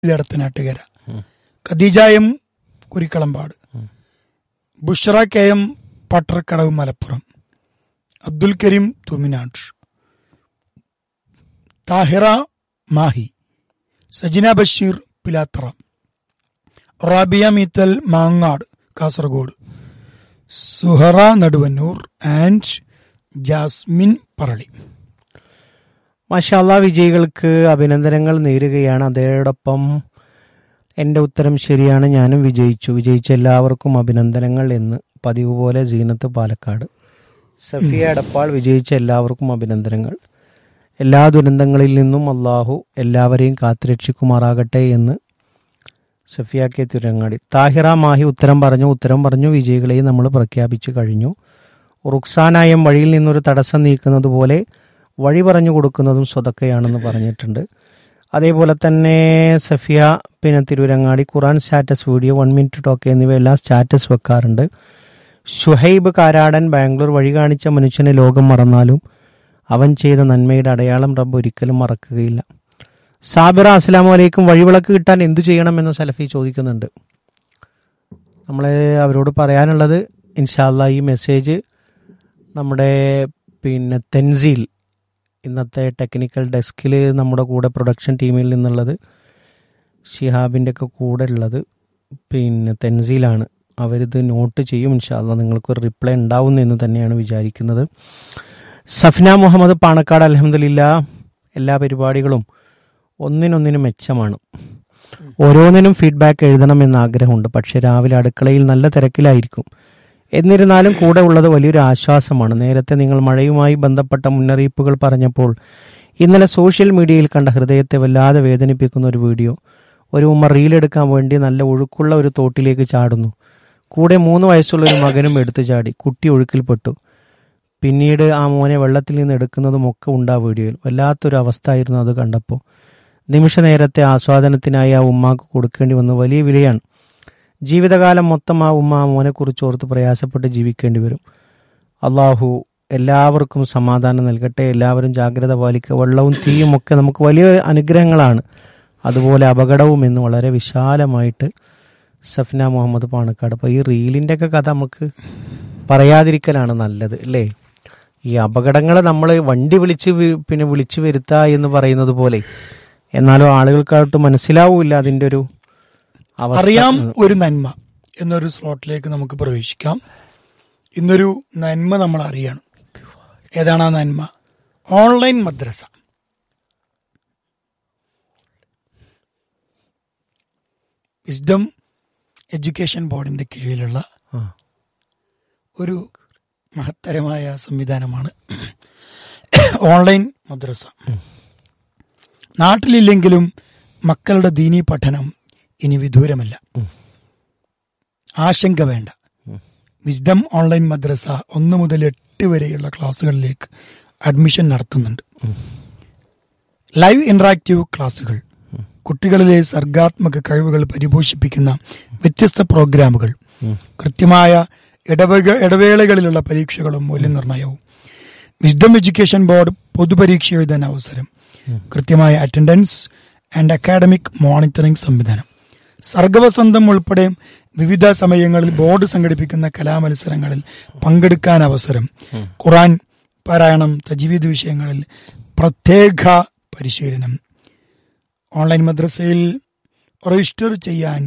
Edathanattukara Khadeeja M Kurikkalampad Bushra K M Pattarkadavu Malappuram Abdul Kareem Thuminad Thahira Mahe Sajina Basheer Pilathara Rabiya Meethal Mangad Kasaragod Suhara Naduvannur and Jasmine Parali മഷാല്ല വിജയികൾക്ക് അഭിനന്ദനങ്ങൾ നേരുകയാണ് അതോടൊപ്പം എൻ്റെ ഉത്തരം ശരിയാണ് ഞാനും വിജയിച്ചു വിജയിച്ച എല്ലാവർക്കും അഭിനന്ദനങ്ങൾ എന്ന് പതിവ് പോലെ സീനത്ത് പാലക്കാട് സഫിയ എടപ്പാൾ വിജയിച്ച എല്ലാവർക്കും അഭിനന്ദനങ്ങൾ എല്ലാ ദുരന്തങ്ങളിൽ നിന്നും അള്ളാഹു എല്ലാവരെയും കാത്തുരക്ഷിക്കുമാറാകട്ടെ എന്ന് സഫിയ കെ തിരങ്ങാടി താഹിറ മാഹി ഉത്തരം പറഞ്ഞു ഉത്തരം പറഞ്ഞു വിജയികളെയും നമ്മൾ പ്രഖ്യാപിച്ചു കഴിഞ്ഞു റുക്സാനായം വഴിയിൽ നിന്നൊരു തടസ്സം നീക്കുന്നത് പോലെ വഴി പറഞ്ഞു കൊടുക്കുന്നതും സ്വതക്കയാണെന്ന് പറഞ്ഞിട്ടുണ്ട് അതേപോലെ തന്നെ സഫിയ പിന്നെ Tirurangadi Quran status video one minute talk എന്നിവയെല്ലാം സ്റ്റാറ്റസ് വെക്കാറുണ്ട് ഷുഹൈബ് കാരാടൻ ബാംഗ്ലൂർ വഴി കാണിച്ച മനുഷ്യനെ ലോകം മറന്നാലും അവൻ ചെയ്ത നന്മയുടെ അടയാളം റബ്ബ് ഒരിക്കലും മറക്കുകയില്ല സാബിറ അസ്സലാമു അലൈക്കും വഴിവിളക്ക് കിട്ടാൻ എന്തു ചെയ്യണമെന്ന് സലഫി ചോദിക്കുന്നുണ്ട് നമ്മൾ അവരോട് പറയാനുള്ളത് ഇൻഷാല്ല ഈ മെസ്സേജ് നമ്മുടെ പിന്നെ തെൻസീൽ ഇന്നത്തെ ടെക്നിക്കൽ ഡെസ്കിൽ നമ്മുടെ കൂടെ പ്രൊഡക്ഷൻ ടീമിൽ നിന്നുള്ളത് ഷിഹാബിൻ്റെ ഒക്കെ കൂടെ ഉള്ളത് പിന്നെ തെൻസീലാണ് അവരിത് നോട്ട് ചെയ്യും ഇൻഷാല്ല നിങ്ങൾക്കൊരു റിപ്ലൈ ഉണ്ടാവും എന്ന് തന്നെയാണ് വിചാരിക്കുന്നത് സഫ്ന മുഹമ്മദ് പാണക്കാട് അലഹമ്മദില്ല എല്ലാ പരിപാടികളും ഒന്നിനൊന്നിനും മെച്ചമാണ് ഓരോന്നിനും ഫീഡ്ബാക്ക് എഴുതണമെന്ന് ആഗ്രഹമുണ്ട് പക്ഷെ രാവിലെ അടുക്കളയിൽ നല്ല തിരക്കിലായിരിക്കും എന്നിരുന്നാലും കൂടെ ഉള്ളത് വലിയൊരു ആശ്വാസമാണ് നേരത്തെ നിങ്ങൾ മഴയുമായി ബന്ധപ്പെട്ട മുന്നറിയിപ്പുകൾ പറഞ്ഞപ്പോൾ ഇന്നലെ സോഷ്യൽ മീഡിയയിൽ കണ്ട ഹൃദയത്തെ വല്ലാതെ വേദനിപ്പിക്കുന്ന ഒരു വീഡിയോ ഒരു ഉമ്മ റീലെടുക്കാൻ വേണ്ടി നല്ല ഒഴുക്കുള്ള ഒരു തോട്ടിലേക്ക് ചാടുന്നു കൂടെ മൂന്ന് വയസ്സുള്ള ഒരു മകനും എടുത്തു ചാടി കുട്ടി ഒഴുക്കിൽപ്പെട്ടു പിന്നീട് ആ മോനെ വെള്ളത്തിൽ നിന്ന് എടുക്കുന്നതും ഒക്കെ ഉണ്ട് ആ വീഡിയോയിൽ വല്ലാത്തൊരു അവസ്ഥയായിരുന്നു അത് കണ്ടപ്പോൾ നിമിഷ നേരത്തെ ആസ്വാദനത്തിനായി ആ ഉമ്മാക്ക് കൊടുക്കേണ്ടി വന്ന വലിയ വിലയാണ് ജീവിതകാലം മൊത്തം ആ ഉമ്മ ആ മോനെക്കുറിച്ച് ഓർത്ത് പ്രയാസപ്പെട്ട് ജീവിക്കേണ്ടി വരും അള്ളാഹു എല്ലാവർക്കും സമാധാനം നൽകട്ടെ എല്ലാവരും ജാഗ്രത പാലിക്കുക വെള്ളവും തീയും ഒക്കെ നമുക്ക് വലിയ അനുഗ്രഹങ്ങളാണ് അതുപോലെ അപകടവും എന്ന് വളരെ വിശാലമായിട്ട് സഫ്ന മുഹമ്മദ് പാണക്കാട് അപ്പോൾ ഈ റീലിൻ്റെ ഒക്കെ കഥ നമുക്ക് പറയാതിരിക്കലാണ് നല്ലത് അല്ലേ ഈ അപകടങ്ങൾ നമ്മൾ വണ്ടി വിളിച്ച് വി- പിന്നെ വിളിച്ചു വരുത്തുക എന്ന് പറയുന്നത് പോലെ എന്നാലും ആളുകൾക്കായിട്ട് മനസ്സിലാവൂല അതിൻ്റെ ഒരു അവസ്ഥ അറിയാം ഒരു നന്മ എന്നൊരു സ്ലോട്ടിലേക്ക് നമുക്ക് പ്രവേശിക്കാം ഇന്നൊരു നന്മ നമ്മൾ അറിയണം ഏതാണ് ആ നന്മ ഓൺലൈൻ മദ്രസ വിസ്ഡം എഡ്യൂക്കേഷൻ ബോർഡിന്റെ കീഴിലുള്ള ആ. ഒരു മഹത്തരമായ സംവിധാനമാണ് ഓൺലൈൻ മദ്രസ നാട്ടിലില്ലെങ്കിലും മക്കളുടെ ദീനീ പഠനം ഇനി വിദൂരമല്ല ആശങ്ക വേണ്ട വിസ്ഡം ഓൺലൈൻ മദ്രസ ഒന്ന് മുതൽ എട്ട് വരെയുള്ള ക്ലാസ്സുകളിലേക്ക് അഡ്മിഷൻ നടത്തുന്നുണ്ട് ലൈവ് ഇന്ററാക്റ്റീവ് ക്ലാസ്സുകൾ കുട്ടികളിലെ സർഗാത്മക കഴിവുകൾ പരിപോഷിപ്പിക്കുന്ന വ്യത്യസ്ത പ്രോഗ്രാമുകൾ കൃത്യമായ ഇടവക ഇടവേളകളിലുള്ള പരീക്ഷകളും മൂല്യനിർണ്ണയവും വിസ്ഡം എഡ്യൂക്കേഷൻ ബോർഡ് പൊതുപരീക്ഷ എഴുതാൻ അവസരം കൃത്യമായ അറ്റൻഡൻസ് ആൻഡ് അക്കാഡമിക് മോണിറ്ററിംഗ് സംവിധാനം സർഗവസന്തം ഉൾപ്പെടെ വിവിധ സമയങ്ങളിൽ ബോർഡ് സംഘടിപ്പിക്കുന്ന കലാമത്സരങ്ങളിൽ പങ്കെടുക്കാൻ അവസരം ഖുറാൻ പാരായണം തജ്വീദ് വിഷയങ്ങളിൽ പ്രത്യേക പരിശീലനം ഓൺലൈൻ മദ്രസയിൽ രജിസ്റ്റർ ചെയ്യാൻ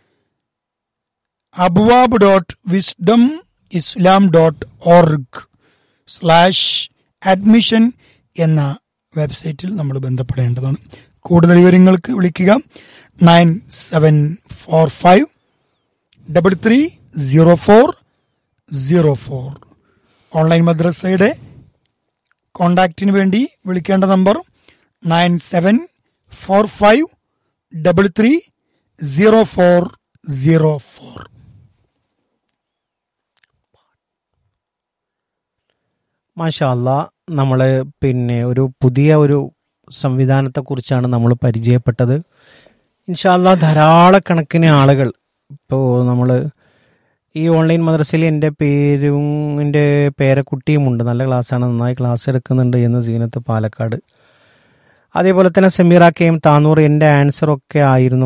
Abwab dot wisdom Islam dot org slash admission എന്ന വെബ്സൈറ്റിൽ നമ്മൾ ബന്ധപ്പെടേണ്ടതാണ് കൂടുതൽ വിവരങ്ങൾക്ക് വിളിക്കുക nine seven four five double three zero four zero four online മദ്രസയുടെ കോണ്ടാക്റ്റിന് വേണ്ടി വിളിക്കേണ്ട number nine seven four five double three zero four zero four മാഷാല്ല നമ്മൾ പിന്നെ ഒരു പുതിയ ഒരു സംവിധാനത്തെക്കുറിച്ചാണ് നമ്മൾ പരിചയപ്പെട്ടത് ഇൻഷാല്ല ധാരാളക്കണക്കിന് ആളുകൾ ഇപ്പോൾ നമ്മൾ ഈ ഓൺലൈൻ മദ്രസയിൽ എൻ്റെ പേരും എൻ്റെ പേരക്കുട്ടിയുമുണ്ട് നല്ല ക്ലാസ്സാണ് നന്നായി ക്ലാസ് എടുക്കുന്നുണ്ട് എന്ന് സീനത്ത് പാലക്കാട് അതേപോലെ തന്നെ സെമീറ കെയും താനൂർ എൻ്റെ ആൻസർ ഒക്കെ ആയിരുന്നു